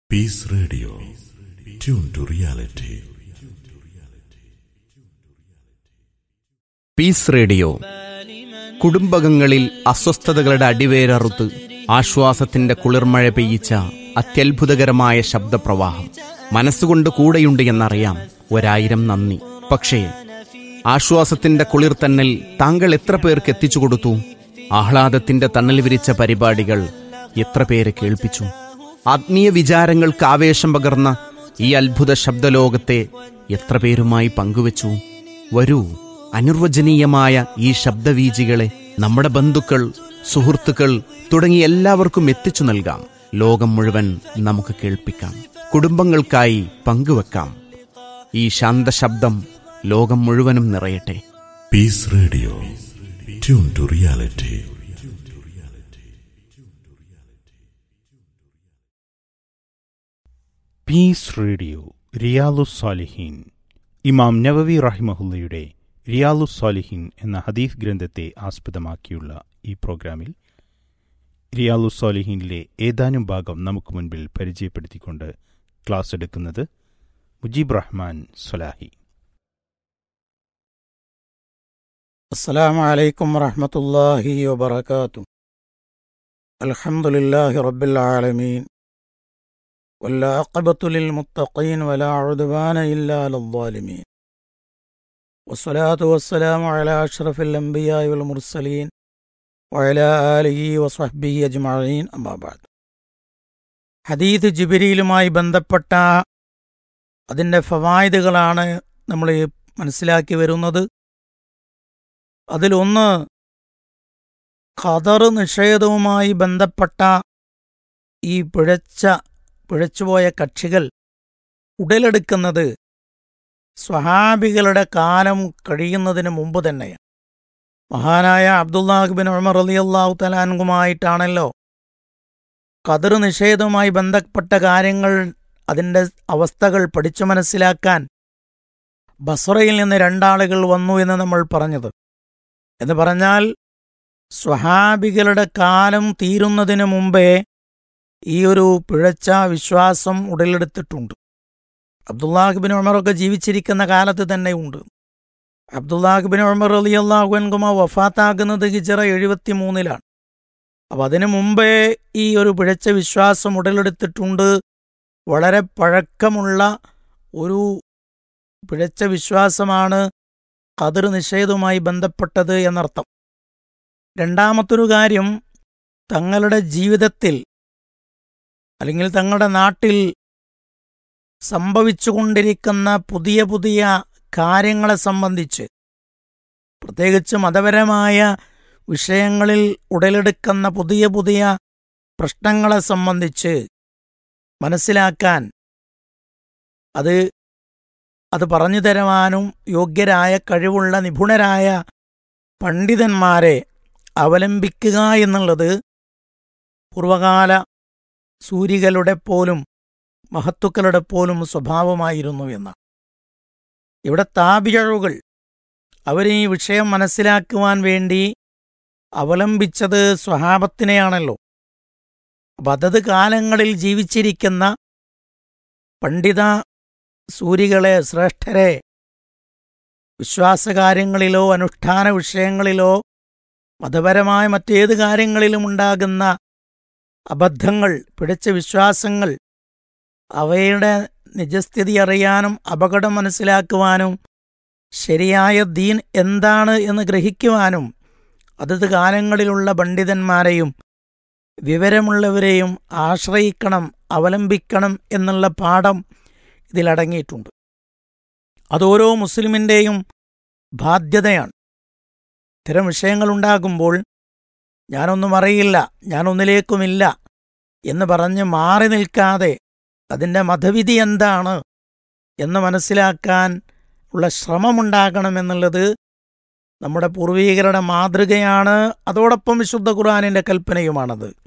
Peace Radio. Tune to reality. Peace radio കുടുംബകങ്ങളിൽ അസ്വസ്ഥതകളുടെ അടിവേരറുത്ത് ആശ്വാസത്തിന്റെ കുളിർമഴ പെയ്യിച്ച അത്യത്ഭുതകരമായ ശബ്ദപ്രവാഹം മനസ്സുകൊണ്ട് കൂടെയുണ്ട് എന്നറിയാം ഒരായിരം നന്ദി പക്ഷേ ആശ്വാസത്തിന്റെ കുളിർത്തന്നൽ താങ്കൾ എത്ര പേർക്ക് എത്തിച്ചു കൊടുത്തു ആഹ്ലാദത്തിന്റെ തണൽ വിരിച്ച പരിപാടികൾ എത്ര പേരെ കേൾപ്പിച്ചു ആത്മീയ വിചാരങ്ങൾക്ക് ആവേശം പകർന്ന ഈ അത്ഭുത ശബ്ദലോകത്തെ എത്ര പേരുമായി പങ്കുവച്ചു വരൂ അനിർവചനീയമായ ഈ ശബ്ദവീജികളെ നമ്മുടെ ബന്ധുക്കൾ സുഹൃത്തുക്കൾ തുടങ്ങി എല്ലാവർക്കും എത്തിച്ചു നൽകാം ലോകം മുഴുവൻ നമുക്ക് കേൾപ്പിക്കാം കുടുംബങ്ങൾക്കായി പങ്കുവെക്കാം ഈ ശാന്തശബ്ദം ലോകം മുഴുവനും നിറയട്ടെ Peace Radio. Tune to reality. Peace radio റിയാലു സാലിഹീൻ ഇമാം നവവി റഹിമഹുല്ലയുടെ റിയാലു സാലിഹീൻ എന്ന ഹദീഫ് ഗ്രന്ഥത്തെ ആസ്പദമാക്കിയുള്ള ഈ പ്രോഗ്രാമിൽ റിയാലു സാലിഹീനിലെ ഏതാനും ഭാഗം നമുക്ക് മുൻപിൽ പരിചയപ്പെടുത്തിക്കൊണ്ട് ക്ലാസ് എടുക്കുന്നത് മുജീബ് റഹ്മാൻ സലാഹി السلام عليكم ورحمة الله وبركاته الحمد لله رب العالمين والعاقبة للمتقين ولا عدوان إلا على الظالمين والصلاة والسلام على أشرف الأنبياء والمرسلين وعلى آله وصحبه أجمعين أما بعد ഹദീദ് ജിബിരിയിലുമായി ബന്ധപ്പെട്ട അതിൻ്റെ ഫവായിദുകളാണ് നമ്മൾ മനസ്സിലാക്കി വരുന്നത് അതിലൊന്ന് ഖദർ നിഷേധവുമായി ബന്ധപ്പെട്ട ഈ പിഴച്ച പിഴച്ചുപോയ കക്ഷികൾ ഉടലെടുക്കുന്നത് സ്വഹാബികളുടെ കാലം കഴിയുന്നതിന് മുമ്പ് തന്നെയാണ് മഹാനായ അബ്ദുല്ലാഹിബിൻ ഉമർ അലി അള്ളാഹു തലാൻകുമായിട്ടാണല്ലോ ഖദർ നിഷേധവുമായി ബന്ധപ്പെട്ട കാര്യങ്ങൾ അതിൻ്റെ അവസ്ഥകൾ പഠിച്ചു മനസ്സിലാക്കാൻ ബസറയിൽ നിന്ന് രണ്ടാളുകൾ വന്നു എന്ന് നമ്മൾ പറഞ്ഞത് എന്ന് പറഞ്ഞാൽ സ്വഹാബികളുടെ കാലം തീരുന്നതിന് മുമ്പേ ഈ ഒരു പിഴച്ച വിശ്വാസം ഉടലെടുത്തിട്ടുണ്ട് അബ്ദുല്ലാഹിബിൻ ഉമറൊക്കെ ജീവിച്ചിരിക്കുന്ന കാലത്ത് തന്നെയുണ്ട് അബ്ദുല്ലാഹിബിൻ ഉമർ അലി അള്ളാഹുൻകുമ വഫാത്താകുന്നത് ഹിജറ എഴുപത്തി മൂന്നിലാണ് അപ്പം അതിനു മുമ്പേ ഈ ഒരു പിഴച്ച വിശ്വാസം ഉടലെടുത്തിട്ടുണ്ട് വളരെ പഴക്കമുള്ള ഒരു പിഴച്ച വിശ്വാസമാണ് കതിർ നിഷേധവുമായി ബന്ധപ്പെട്ടത് എന്നർത്ഥം രണ്ടാമത്തൊരു കാര്യം തങ്ങളുടെ ജീവിതത്തിൽ അല്ലെങ്കിൽ തങ്ങളുടെ നാട്ടിൽ സംഭവിച്ചുകൊണ്ടിരിക്കുന്ന പുതിയ പുതിയ കാര്യങ്ങളെ സംബന്ധിച്ച് പ്രത്യേകിച്ച് മതപരമായ വിഷയങ്ങളിൽ ഉടലെടുക്കുന്ന പുതിയ പുതിയ പ്രശ്നങ്ങളെ സംബന്ധിച്ച് മനസ്സിലാക്കാൻ അത് അത് പറഞ്ഞു തരുവാനും യോഗ്യരായ കഴിവുള്ള നിപുണരായ പണ്ഡിതന്മാരെ അവലംബിക്കുക എന്നുള്ളത് പൂർവകാല സൂരികളുടെ പോലും മഹത്തുക്കളുടെ പോലും സ്വഭാവമായിരുന്നു എന്നാണ് ഇവിടെ താപിഴവുകൾ അവർ ഈ വിഷയം മനസ്സിലാക്കുവാൻ വേണ്ടി അവലംബിച്ചത് സ്വഹാബത്തിനെയാണല്ലോ അപ്പം അതത് കാലങ്ങളിൽ ജീവിച്ചിരിക്കുന്ന പണ്ഡിത സൂരികളെ ശ്രേഷ്ഠരെ വിശ്വാസകാര്യങ്ങളിലോ അനുഷ്ഠാന വിഷയങ്ങളിലോ മതപരമായ മറ്റേത് കാര്യങ്ങളിലും ഉണ്ടാകുന്ന അബദ്ധങ്ങൾ പിഴച്ച വിശ്വാസങ്ങൾ അവയുടെ നിജസ്ഥിതി അറിയാനും അപകടം മനസ്സിലാക്കുവാനും ശരിയായ ദീൻ എന്താണ് എന്ന് ഗ്രഹിക്കുവാനും അതത് കാലങ്ങളിലുള്ള പണ്ഡിതന്മാരെയും വിവരമുള്ളവരെയും ആശ്രയിക്കണം അവലംബിക്കണം എന്നുള്ള പാഠം ഇതിലടങ്ങിയിട്ടുണ്ട് അതോരോ മുസ്ലിമിൻ്റെയും ബാധ്യതയാണ് ഇത്തരം വിഷയങ്ങളുണ്ടാകുമ്പോൾ ഞാനൊന്നും അറിയില്ല ഞാനൊന്നിലേക്കുമില്ല എന്ന് പറഞ്ഞ് മാറി നിൽക്കാതെ അതിൻ്റെ മതവിധി എന്താണ് എന്ന് മനസ്സിലാക്കാൻ ഉള്ള ശ്രമമുണ്ടാകണമെന്നുള്ളത് നമ്മുടെ പൂർവീകരുടെ മാതൃകയാണ് അതോടൊപ്പം വിശുദ്ധ ഖുർആാനിൻ്റെ കൽപ്പനയുമാണത്